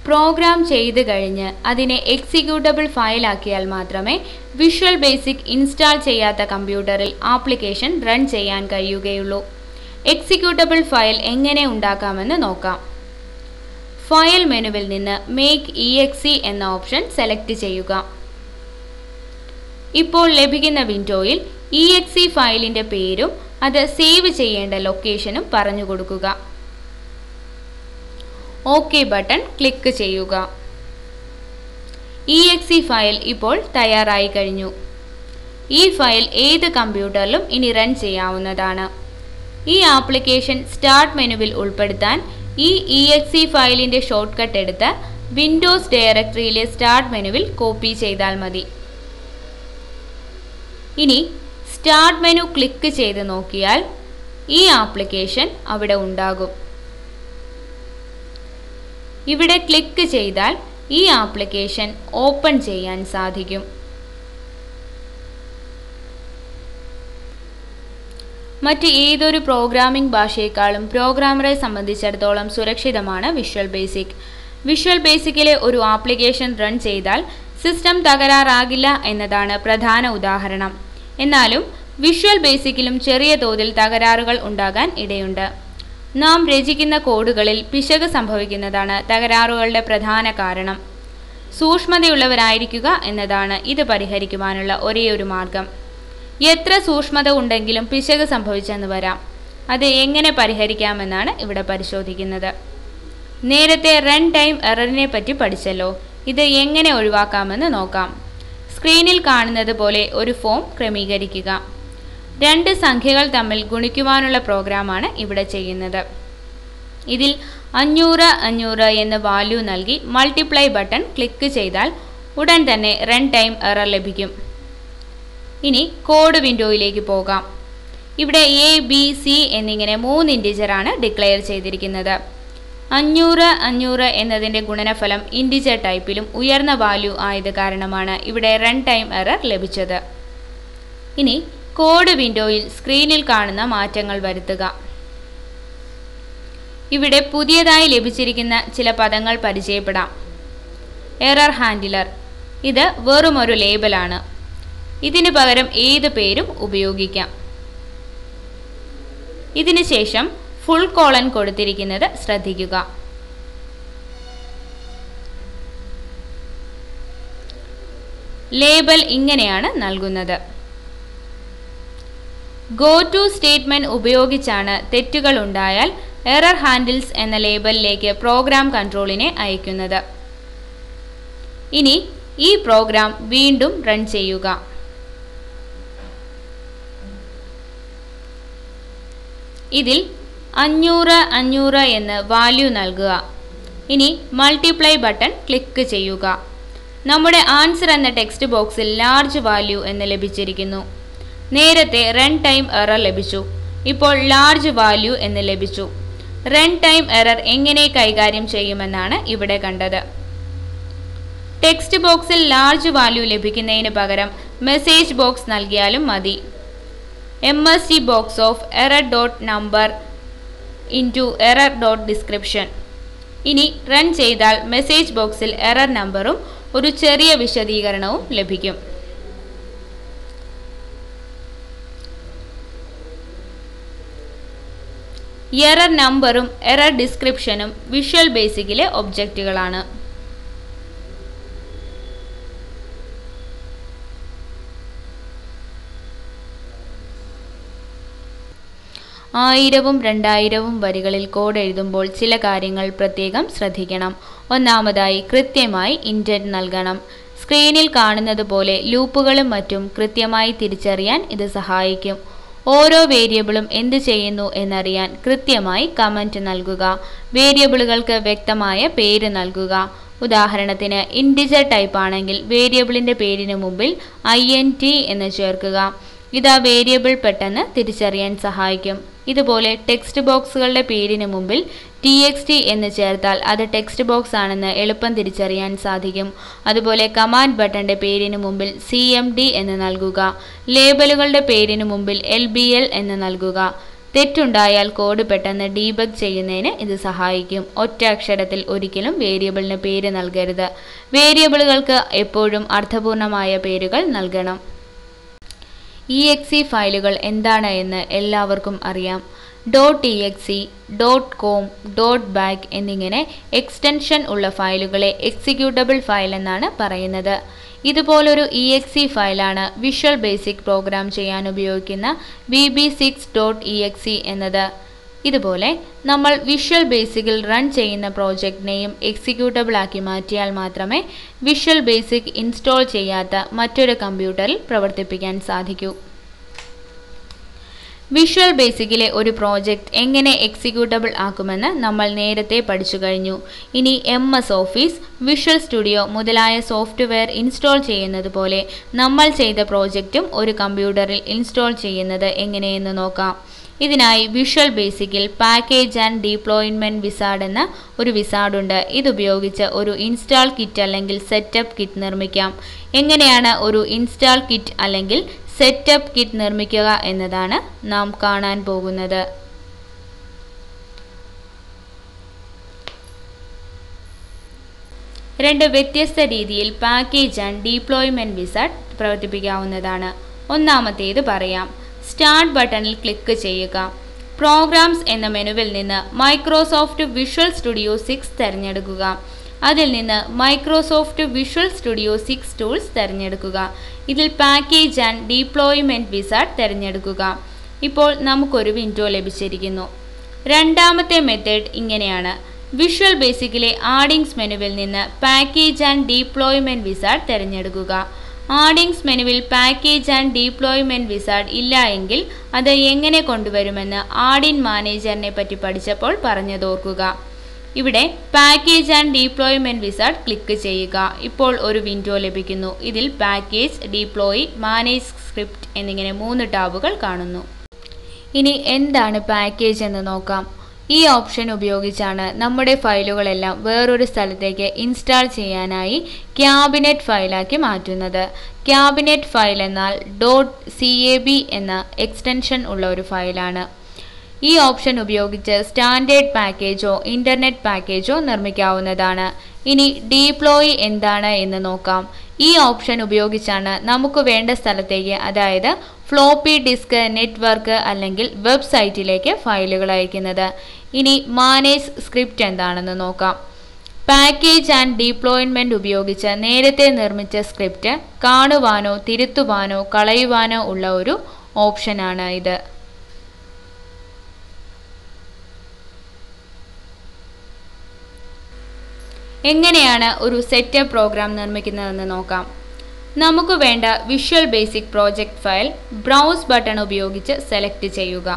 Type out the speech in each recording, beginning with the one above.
programme ചെയ്ത് കഴിഞ്ഞ് അതിനെ എക്സിക്യൂട്ടബിൾ ഫയലാക്കിയാൽ മാത്രമേ വിഷ്വൽ ബേസിക് ഇൻസ്റ്റാൾ ചെയ്യാത്ത കമ്പ്യൂട്ടറിൽ ആപ്ലിക്കേഷൻ റൺ ചെയ്യാൻ കഴിയുകയുള്ളൂ എക്സിക്യൂട്ടബിൾ ഫയൽ എങ്ങനെ ഉണ്ടാക്കാമെന്ന് നോക്കാം ഫയൽ മെനുവിൽ നിന്ന് മേക്ക് ഇ എക്സി എന്ന ഓപ്ഷൻ സെലക്ട് ചെയ്യുക ഇപ്പോൾ ലഭിക്കുന്ന വിൻഡോയിൽ ഇ എക്സി ഫയലിൻ്റെ പേരും അത് സേവ് ചെയ്യേണ്ട ലൊക്കേഷനും പറഞ്ഞു കൊടുക്കുക ഓക്കെ ബട്ടൺ ക്ലിക്ക് ചെയ്യുക ഇ എക്സി ഫയൽ ഇപ്പോൾ തയ്യാറായി കഴിഞ്ഞു ഈ ഫയൽ ഏത് കമ്പ്യൂട്ടറിലും ഇനി റൺ ചെയ്യാവുന്നതാണ് ഈ ആപ്ലിക്കേഷൻ സ്റ്റാർട്ട് മെനുവിൽ ഉൾപ്പെടുത്താൻ ഈ ഇ എക്സി ഫയലിൻ്റെ ഷോർട്ട് കട്ട് എടുത്ത് വിൻഡോസ് ഡയറക്ടറിയിലെ സ്റ്റാർട്ട് മെനുവിൽ കോപ്പി ചെയ്താൽ മതി ഇനി സ്റ്റാർട്ട് മെനു ക്ലിക്ക് ചെയ്ത് നോക്കിയാൽ ഈ ആപ്ലിക്കേഷൻ അവിടെ ഉണ്ടാകും ഇവിടെ ക്ലിക്ക് ചെയ്താൽ ഈ ആപ്ലിക്കേഷൻ ഓപ്പൺ ചെയ്യാൻ സാധിക്കും മറ്റ് ഏതൊരു പ്രോഗ്രാമിംഗ് ഭാഷയേക്കാളും പ്രോഗ്രാമറെ സംബന്ധിച്ചിടത്തോളം സുരക്ഷിതമാണ് വിഷ്വൽ ബേസിക് വിഷ്വൽ ബേസിക്കിലെ ഒരു ആപ്ലിക്കേഷൻ റൺ ചെയ്താൽ സിസ്റ്റം തകരാറാകില്ല എന്നതാണ് പ്രധാന ഉദാഹരണം എന്നാലും വിഷ്വൽ ബേസിക്കിലും ചെറിയ തോതിൽ തകരാറുകൾ ഉണ്ടാകാൻ ഇടയുണ്ട് നാം രചിക്കുന്ന കോഡുകളിൽ പിശക് സംഭവിക്കുന്നതാണ് തകരാറുകളുടെ പ്രധാന കാരണം സൂക്ഷ്മതയുള്ളവരായിരിക്കുക എന്നതാണ് ഇത് പരിഹരിക്കുവാനുള്ള ഒരേയൊരു മാർഗം എത്ര സൂക്ഷ്മത ഉണ്ടെങ്കിലും പിശക് സംഭവിച്ചെന്ന് വരാം അത് എങ്ങനെ പരിഹരിക്കാമെന്നാണ് ഇവിടെ പരിശോധിക്കുന്നത് നേരത്തെ റൺ ടൈം എററിനെ പറ്റി പഠിച്ചല്ലോ ഇത് എങ്ങനെ ഒഴിവാക്കാമെന്ന് നോക്കാം സ്ക്രീനിൽ കാണുന്നത് പോലെ ഒരു ഫോം ക്രമീകരിക്കുക രണ്ട് സംഖ്യകൾ തമ്മിൽ ഗുണിക്കുവാനുള്ള പ്രോഗ്രാമാണ് ഇവിടെ ചെയ്യുന്നത് ഇതിൽ അഞ്ഞൂറ് അഞ്ഞൂറ് എന്ന വാല്യൂ നൽകി മൾട്ടിപ്ലൈ ബട്ടൺ ക്ലിക്ക് ചെയ്താൽ ഉടൻ തന്നെ റൺ ടൈം എറർ ലഭിക്കും ഇനി കോഡ് വിൻഡോയിലേക്ക് പോകാം ഇവിടെ എ ബി സി എന്നിങ്ങനെ മൂന്ന് ഇൻഡിജറാണ് ഡിക്ലെയർ ചെയ്തിരിക്കുന്നത് അഞ്ഞൂറ് അഞ്ഞൂറ് എന്നതിൻ്റെ ഗുണനഫലം ഇൻഡിജർ ടൈപ്പിലും ഉയർന്ന വാല്യൂ ആയത് കാരണമാണ് ഇവിടെ റൺ ടൈം എറർ ലഭിച്ചത് ഇനി കോഡ് വിൻഡോയിൽ സ്ക്രീനിൽ കാണുന്ന മാറ്റങ്ങൾ വരുത്തുക ഇവിടെ പുതിയതായി ലഭിച്ചിരിക്കുന്ന ചില പദങ്ങൾ പരിചയപ്പെടാം എറർ ഹാൻഡിലർ ഇത് വെറും ഒരു ലേബലാണ് ഇതിന് പകരം ഏത് പേരും ഉപയോഗിക്കാം ഇതിന് ശേഷം ഫുൾ കോളൻ കൊടുത്തിരിക്കുന്നത് ശ്രദ്ധിക്കുക ലേബൽ ഇങ്ങനെയാണ് നൽകുന്നത് ഗോ ടു സ്റ്റേറ്റ്മെന്റ് ഉപയോഗിച്ചാണ് തെറ്റുകൾ ഉണ്ടായാൽ എറർ ഹാൻഡിൽസ് എന്ന ലേബലിലേക്ക് പ്രോഗ്രാം കൺട്രോളിനെ അയക്കുന്നത് ഇനി ഈ പ്രോഗ്രാം വീണ്ടും റൺ ചെയ്യുക ഇതിൽ അഞ്ഞൂറ് അഞ്ഞൂറ് എന്ന് വാല്യൂ നൽകുക ഇനി മൾട്ടിപ്ലൈ ബട്ടൺ ക്ലിക്ക് ചെയ്യുക നമ്മുടെ ആൻസർ എന്ന ടെക്സ്റ്റ് ബോക്സിൽ ലാർജ് വാല്യൂ എന്ന് ലഭിച്ചിരിക്കുന്നു നേരത്തെ റൺ ടൈം എറർ ലഭിച്ചു ഇപ്പോൾ ലാർജ് വാല്യൂ എന്ന് ലഭിച്ചു റൺ ടൈം എറർ എങ്ങനെ കൈകാര്യം ചെയ്യുമെന്നാണ് ഇവിടെ കണ്ടത് ടെക്സ്റ്റ് ബോക്സിൽ ലാർജ് വാല്യൂ ലഭിക്കുന്നതിന് പകരം മെസ്സേജ് ബോക്സ് നൽകിയാലും മതി M S T box of error dot number into error dot description ഇനി റൺ ചെയ്താൽ മെസ്സേജ് ബോക്സിൽ എറർ നമ്പറും ഒരു ചെറിയ വിശദീകരണവും ലഭിക്കും എറർ നമ്പറും എറർ ഡിസ്ക്രിപ്ഷനും വിഷ്വൽ ബേസിക്കിലെ ഒബ്ജക്റ്റുകളാണ് ആയിരവും രണ്ടായിരവും വരികളിൽ കോഡ് എഴുതുമ്പോൾ ചില കാര്യങ്ങൾ പ്രത്യേകം ശ്രദ്ധിക്കണം ഒന്നാമതായി കൃത്യമായി ഇൻറ്റൻറ്റ് നൽകണം സ്ക്രീനിൽ കാണുന്നത് പോലെ ലൂപ്പുകളും മറ്റും കൃത്യമായി തിരിച്ചറിയാൻ ഇത് സഹായിക്കും ഓരോ വേരിയബിളും എന്ത് ചെയ്യുന്നു എന്നറിയാൻ കൃത്യമായി കമൻറ്റ് നൽകുക വേരിയബിളുകൾക്ക് വ്യക്തമായ പേര് നൽകുക ഉദാഹരണത്തിന് ഇൻഡിജർ ടൈപ്പ് ആണെങ്കിൽ വേരിയബിളിൻ്റെ പേരിന് മുമ്പിൽ ഐ എൻ ടി എന്ന് ചേർക്കുക ഇത് ആ വേരിയബിൾ പെട്ടെന്ന് തിരിച്ചറിയാൻ സഹായിക്കും ഇതുപോലെ ടെക്സ്റ്റ് ബോക്സുകളുടെ പേരിന് മുമ്പിൽ ടി എക്സ് ടി എന്ന് ചേർത്താൽ അത് ടെക്സ്റ്റ് ബോക്സ് ആണെന്ന് എളുപ്പം തിരിച്ചറിയാൻ സാധിക്കും അതുപോലെ കമാൻഡ് ബട്ടന്റെ പേരിന് മുമ്പിൽ സി എം ഡി എന്ന് നൽകുക ലേബലുകളുടെ പേരിന് മുമ്പിൽ എൽ ബി എൽ എന്ന് നൽകുക തെറ്റുണ്ടായാൽ കോഡ് പെട്ടെന്ന് ഡീബഗ് ചെയ്യുന്നതിന് ഇത് സഹായിക്കും ഒറ്റ അക്ഷരത്തിൽ ഒരിക്കലും വേരിയബിളിന് പേര് നൽകരുത് വേരിയബിളുകൾക്ക് എപ്പോഴും അർത്ഥപൂർണമായ പേരുകൾ നൽകണം ഇ എക്സ് ഫയലുകൾ എന്താണ് എന്ന് എല്ലാവർക്കും അറിയാം dot E X dot com dot bak എന്നിങ്ങനെ എക്സ്റ്റൻഷൻ ഉള്ള ഫയലുകളെ എക്സിക്യൂട്ടബിൾ ഫയൽ എന്നാണ് പറയുന്നത് ഇതുപോലൊരു ഇ എക്സ് ഫയലാണ് വിഷ്വൽ ബേസിക് പ്രോഗ്രാം ചെയ്യാൻ ഉപയോഗിക്കുന്ന V B six dot E X എന്നത് ഇതുപോലെ നമ്മൾ വിഷ്വൽ ബേസിക്കിൽ റൺ ചെയ്യുന്ന പ്രോജക്റ്റിനെയും എക്സിക്യൂട്ടബിൾ ആക്കി മാറ്റിയാൽ മാത്രമേ വിഷ്വൽ ബേസിക് ഇൻസ്റ്റാൾ ചെയ്യാത്ത മറ്റൊരു കമ്പ്യൂട്ടറിൽ പ്രവർത്തിപ്പിക്കാൻ സാധിക്കൂ വിഷ്വൽ ബേസിക്കിലെ ഒരു പ്രോജക്റ്റ് എങ്ങനെ എക്സിക്യൂട്ടബിൾ ആക്കുമെന്ന് നമ്മൾ നേരത്തെ പഠിച്ചു കഴിഞ്ഞു ഇനി M S Office Visual Studio മുതലായ സോഫ്റ്റ്വെയർ ഇൻസ്റ്റാൾ ചെയ്യുന്നത് പോലെ നമ്മൾ ചെയ്ത പ്രോജക്റ്റും ഒരു കമ്പ്യൂട്ടറിൽ ഇൻസ്റ്റാൾ ചെയ്യുന്നത് എങ്ങനെയെന്ന് നോക്കാം ഇതിനായി വിഷ്വൽ ബേസിക്കിൽ പാക്കേജ് ആൻഡ് ഡീപ്ലോയ്മെൻറ്റ് വിസാർഡ് എന്ന ഒരു വിസാർഡുണ്ട് ഇതുപയോഗിച്ച് ഒരു ഇൻസ്റ്റാൾ കിറ്റ് അല്ലെങ്കിൽ സെറ്റപ്പ് കിറ്റ് നിർമ്മിക്കാം എങ്ങനെയാണ് ഒരു ഇൻസ്റ്റാൾ കിറ്റ് അല്ലെങ്കിൽ സെറ്റപ്പ് കിറ്റ് നിർമ്മിക്കുക എന്നതാണ് നാം കാണാൻ പോകുന്നത് രണ്ട് വ്യത്യസ്ത രീതിയിൽ പാക്കേജ് ആൻഡ് ഡീപ്ലോയ്മെൻറ്റ് വിസാർഡ് പ്രവർത്തിപ്പിക്കാവുന്നതാണ് ഒന്നാമത്തേത് പറയാം സ്റ്റാർട്ട് ബട്ടണിൽ ക്ലിക്ക് ചെയ്യുക പ്രോഗ്രാംസ് എന്ന മെനുവിൽ നിന്ന് മൈക്രോസോഫ്റ്റ് വിഷ്വൽ സ്റ്റുഡിയോ സിക്സ് തിരഞ്ഞെടുക്കുക അതിൽ നിന്ന് Microsoft Visual Studio six tools തിരഞ്ഞെടുക്കുക ഇതിൽ പാക്കേജ് ആൻഡ് ഡീപ്ലോയ്മെൻറ്റ് വിസാർഡ് തിരഞ്ഞെടുക്കുക ഇപ്പോൾ നമുക്കൊരു വിൻഡോ ലഭിച്ചിരിക്കുന്നു രണ്ടാമത്തെ മെത്തേഡ് ഇങ്ങനെയാണ് വിഷ്വൽ ബേസിക്കിലെ ആഡിങ്സ് മെനുവിൽ നിന്ന് പാക്കേജ് ആൻഡ് ഡീപ്ലോയ്മെൻറ്റ് വിസാർഡ് തിരഞ്ഞെടുക്കുക ആഡിങ്സ് മെനുവിൽ പാക്കേജ് ആൻഡ് ഡീപ്ലോയ്മെൻറ്റ് വിസാർഡ് ഇല്ല എങ്കിൽ അത് എങ്ങനെ കൊണ്ടുവരുമെന്ന് ആഡിൻ മാനേജറിനെ പറ്റി പഠിച്ചപ്പോൾ പറഞ്ഞതോർക്കുക ഇവിടെ package and deployment wizard click ചെയ്യുക ഇപ്പോൾ ഒരു വിൻഡോ ലഭിക്കുന്നു ഇതിൽ പാക്കേജ് ഡീപ്ലോയ് മാനേജ് സ്ക്രിപ്റ്റ് എന്നിങ്ങനെ മൂന്ന് ടാബുകൾ കാണുന്നു ഇനി എന്താണ് പാക്കേജ് എന്ന് നോക്കാം ഈ ഓപ്ഷൻ ഉപയോഗിച്ചാണ് നമ്മുടെ ഫയലുകളെല്ലാം വേറൊരു സ്ഥലത്തേക്ക് ഇൻസ്റ്റാൾ ചെയ്യാനായി ക്യാബിനറ്റ് ഫയലാക്കി മാറ്റുന്നത് ക്യാബിനറ്റ് ഫയൽ എന്നാൽ ഡോട്ട് സി എ ബി എന്ന എക്സ്റ്റൻഷൻ ഉള്ള ഒരു ഫയലാണ് ഈ ഓപ്ഷൻ ഉപയോഗിച്ച് സ്റ്റാൻഡേർഡ് പാക്കേജോ ഇൻ്റർനെറ്റ് പാക്കേജോ നിർമ്മിക്കാവുന്നതാണ് ഇനി ഡീപ്ലോയ് എന്താണ് എന്ന് നോക്കാം ഈ ഓപ്ഷൻ ഉപയോഗിച്ചാണ് നമുക്ക് വേണ്ട സ്ഥലത്തേക്ക് അതായത് ഫ്ലോപ്പി ഡിസ്ക് നെറ്റ്വർക്ക് അല്ലെങ്കിൽ വെബ്സൈറ്റിലേക്ക് ഫയലുകൾ അയക്കുന്നത് ഇനി മാനേജ് സ്ക്രിപ്റ്റ് എന്താണെന്ന് നോക്കാം പാക്കേജ് ആൻഡ് ഡീപ്ലോയ്മെൻറ്റ് ഉപയോഗിച്ച് നേരത്തെ നിർമ്മിച്ച സ്ക്രിപ്റ്റ് കാണുവാനോ തിരുത്തുവാനോ കളയുവാനോ ഉള്ള ഒരു ഓപ്ഷനാണ് ഇത് എങ്ങനെയാണ് ഒരു സെറ്റപ്പ് പ്രോഗ്രാം നിർമ്മിക്കുന്നതെന്ന് നോക്കാം നമുക്ക് വേണ്ട Visual Basic project file browse button ഉപയോഗിച്ച് സെലക്ട് ചെയ്യുക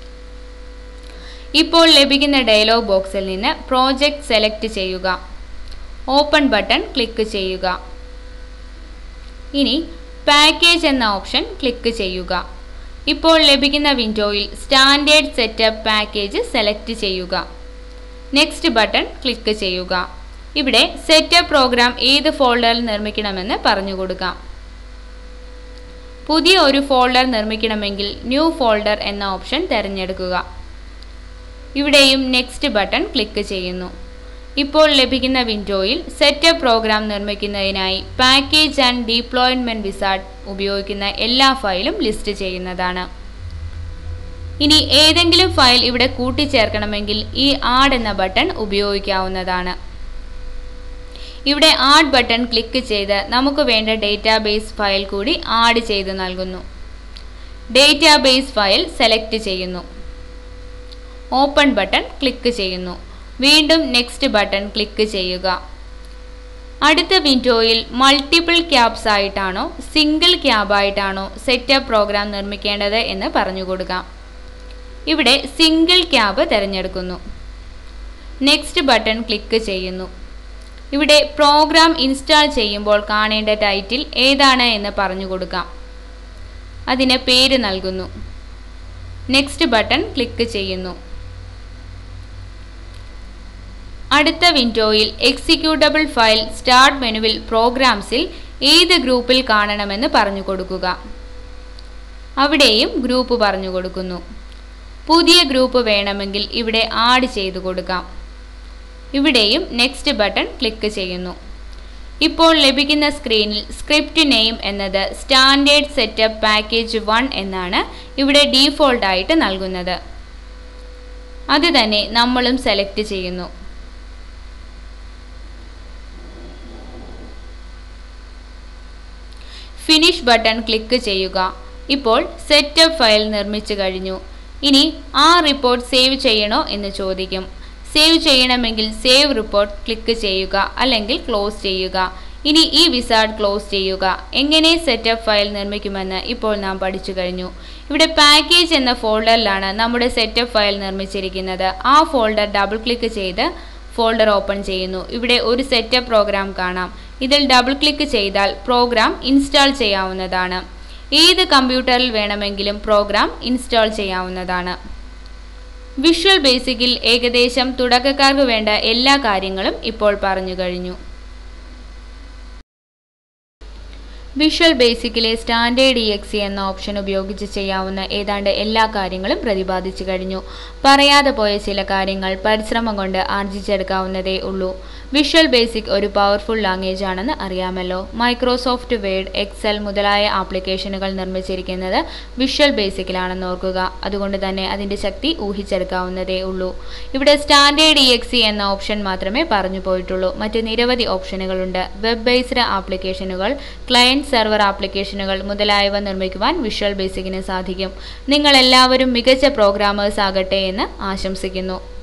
ഇപ്പോൾ ലഭിക്കുന്ന ഡയലോഗ് ബോക്സിൽ നിന്ന് പ്രോജക്റ്റ് സെലക്ട് ചെയ്യുക ഓപ്പൺ ബട്ടൺ ക്ലിക്ക് ചെയ്യുക ഇനി പാക്കേജ് എന്ന ഓപ്ഷൻ ക്ലിക്ക് ചെയ്യുക ഇപ്പോൾ ലഭിക്കുന്ന വിൻഡോയിൽ സ്റ്റാൻഡേർഡ് സെറ്റപ്പ് പാക്കേജ് സെലക്ട് ചെയ്യുക നെക്സ്റ്റ് ബട്ടൺ ക്ലിക്ക് ചെയ്യുക ഇവിടെ സെറ്റപ്പ് പ്രോഗ്രാം ഏത് ഫോൾഡറിൽ നിർമ്മിക്കണമെന്ന് പറഞ്ഞു കൊടുക്കാം പുതിയ ഒരു ഫോൾഡർ നിർമ്മിക്കണമെങ്കിൽ ന്യൂ ഫോൾഡർ എന്ന ഓപ്ഷൻ തിരഞ്ഞെടുക്കുക ഇവിടെയും നെക്സ്റ്റ് ബട്ടൺ ക്ലിക്ക് ചെയ്യുന്നു ഇപ്പോൾ ലഭിക്കുന്ന വിൻഡോയിൽ സെറ്റപ്പ് പ്രോഗ്രാം നിർമ്മിക്കുന്നതിനായി പാക്കേജ് ആൻഡ് ഡീപ്ലോയ്മെൻറ്റ് വിസാർഡ് ഉപയോഗിക്കുന്ന എല്ലാ ഫയലും ലിസ്റ്റ് ചെയ്യുന്നതാണ് ഇനി ഏതെങ്കിലും ഫയൽ ഇവിടെ കൂട്ടിച്ചേർക്കണമെങ്കിൽ ഈ ആഡ് എന്ന ബട്ടൺ ഉപയോഗിക്കാവുന്നതാണ് ഇവിടെ ആഡ് ബട്ടൺ ക്ലിക്ക് ചെയ്ത് നമുക്ക് വേണ്ട ഡേറ്റാബേസ് ഫയൽ കൂടി ആഡ് ചെയ്ത് നൽകുന്നു ഡേറ്റാബേസ് ഫയൽ സെലക്ട് ചെയ്യുന്നു ഓപ്പൺ ബട്ടൺ ക്ലിക്ക് ചെയ്യുന്നു വീണ്ടും നെക്സ്റ്റ് ബട്ടൺ ക്ലിക്ക് ചെയ്യുക അടുത്ത വിൻഡോയിൽ മൾട്ടിപ്പിൾ ക്യാബ്സ് ആയിട്ടാണോ സിംഗിൾ ക്യാബ് ആയിട്ടാണോ സെറ്റപ്പ് പ്രോഗ്രാം നിർമ്മിക്കേണ്ടത് എന്ന് പറഞ്ഞു കൊടുക്കാം ഇവിടെ സിംഗിൾ ക്യാബ് തിരഞ്ഞെടുക്കുന്നു നെക്സ്റ്റ് ബട്ടൺ ക്ലിക്ക് ചെയ്യുന്നു ഇവിടെ പ്രോഗ്രാം ഇൻസ്റ്റാൾ ചെയ്യുമ്പോൾ കാണേണ്ട ടൈറ്റിൽ ഏതാണ് എന്ന് പറഞ്ഞു കൊടുക്കാം അതിന് പേര് നൽകുന്നു നെക്സ്റ്റ് ബട്ടൺ ക്ലിക്ക് ചെയ്യുന്നു അടുത്ത വിൻഡോയിൽ എക്സിക്യൂട്ടബിൾ ഫയൽ സ്റ്റാർട്ട് മെനുവിൽ പ്രോഗ്രാംസിൽ ഏത് ഗ്രൂപ്പിൽ കാണണമെന്ന് പറഞ്ഞു കൊടുക്കുക അവിടെയും ഗ്രൂപ്പ് പറഞ്ഞു കൊടുക്കുന്നു പുതിയ ഗ്രൂപ്പ് വേണമെങ്കിൽ ഇവിടെ ആഡ് ചെയ്തു കൊടുക്കാം ഇവിടെയും നെക്സ്റ്റ് ബട്ടൺ ക്ലിക്ക് ചെയ്യുന്നു ഇപ്പോൾ ലഭിക്കുന്ന സ്ക്രീനിൽ സ്ക്രിപ്റ്റ് നെയിം എന്നത് സ്റ്റാൻഡേർഡ് സെറ്റപ്പ് പാക്കേജ് വൺ എന്നാണ് ഇവിടെ ഡീഫോൾട്ട് ആയിട്ട് നൽകുന്നത് അത് തന്നെ നമ്മളും സെലക്ട് ചെയ്യുന്നു ഫിനിഷ് ബട്ടൺ ക്ലിക്ക് ചെയ്യുക ഇപ്പോൾ സെറ്റപ്പ് ഫയൽ നിർമ്മിച്ചു കഴിഞ്ഞു ഇനി ആ റിപ്പോർട്ട് സേവ് ചെയ്യണോ എന്ന് ചോദിക്കും സേവ് ചെയ്യണമെങ്കിൽ സേവ് റിപ്പോർട്ട് ക്ലിക്ക് ചെയ്യുക അല്ലെങ്കിൽ ക്ലോസ് ചെയ്യുക ഇനി ഈ വിസാർഡ് ക്ലോസ് ചെയ്യുക എങ്ങനെ സെറ്റപ്പ് ഫയൽ നിർമ്മിക്കുമെന്ന് ഇപ്പോൾ നാം പഠിച്ചു കഴിഞ്ഞു ഇവിടെ പാക്കേജ് എന്ന ഫോൾഡറിലാണ് നമ്മുടെ സെറ്റപ്പ് ഫയൽ നിർമ്മിച്ചിരിക്കുന്നത് ആ ഫോൾഡർ ഡബിൾ ക്ലിക്ക് ചെയ്ത് ഫോൾഡർ ഓപ്പൺ ചെയ്യുന്നു ഇവിടെ ഒരു സെറ്റപ്പ് പ്രോഗ്രാം കാണാം ഇതിൽ ഡബിൾ ക്ലിക്ക് ചെയ്താൽ പ്രോഗ്രാം ഇൻസ്റ്റാൾ ചെയ്യാവുന്നതാണ് ഏത് കമ്പ്യൂട്ടറിൽ വേണമെങ്കിലും പ്രോഗ്രാം ഇൻസ്റ്റാൾ ചെയ്യാവുന്നതാണ് വിഷ്വൽ ബേസിക്കിൽ ഏകദേശം തുടക്കക്കാർക്ക് വേണ്ട എല്ലാ കാര്യങ്ങളും ഇപ്പോൾ പറഞ്ഞു കഴിഞ്ഞു വിഷ്വൽ ബേസിക്കിലെ സ്റ്റാൻഡേർഡ് ഇ എക്സി എന്ന ഓപ്ഷൻ ഉപയോഗിച്ച് ചെയ്യാവുന്ന ഏതാണ്ട് എല്ലാ കാര്യങ്ങളും പ്രതിപാദിച്ചു കഴിഞ്ഞു പറയാതെ പോയ ചില കാര്യങ്ങൾ പരിശ്രമം കൊണ്ട് ആർജിച്ചെടുക്കാവുന്നതേ ഉള്ളൂ വിഷ്വൽ ബേസിക് ഒരു പവർഫുൾ ലാംഗ്വേജ് ആണെന്ന് അറിയാമല്ലോ മൈക്രോസോഫ്റ്റ് വേഡ് എക്സൽ മുതലായ ആപ്ലിക്കേഷനുകൾ നിർമ്മിച്ചിരിക്കുന്നത് വിഷ്വൽ ബേസിക്കിലാണെന്ന് ഓർക്കുക അതുകൊണ്ട് തന്നെ അതിൻ്റെ ശക്തി ഊഹിച്ചെടുക്കാവുന്നതേ ഉള്ളൂ ഇവിടെ സ്റ്റാൻഡേർഡ് ഇ എക്സി എന്ന ഓപ്ഷൻ മാത്രമേ പറഞ്ഞു പോയിട്ടുള്ളൂ മറ്റ് നിരവധി ഓപ്ഷനുകളുണ്ട് വെബ് ബേസ്ഡ് ആപ്ലിക്കേഷനുകൾ ക്ലയൻറ്റ് സെർവർ ആപ്ലിക്കേഷനുകൾ മുതലായവ നിർമ്മിക്കുവാൻ വിഷ്വൽ ബേസിക്കിന് സാധിക്കും നിങ്ങൾ എല്ലാവരും മികച്ച പ്രോഗ്രാമേഴ്സ് ആകട്ടെ എന്ന് ആശംസിക്കുന്നു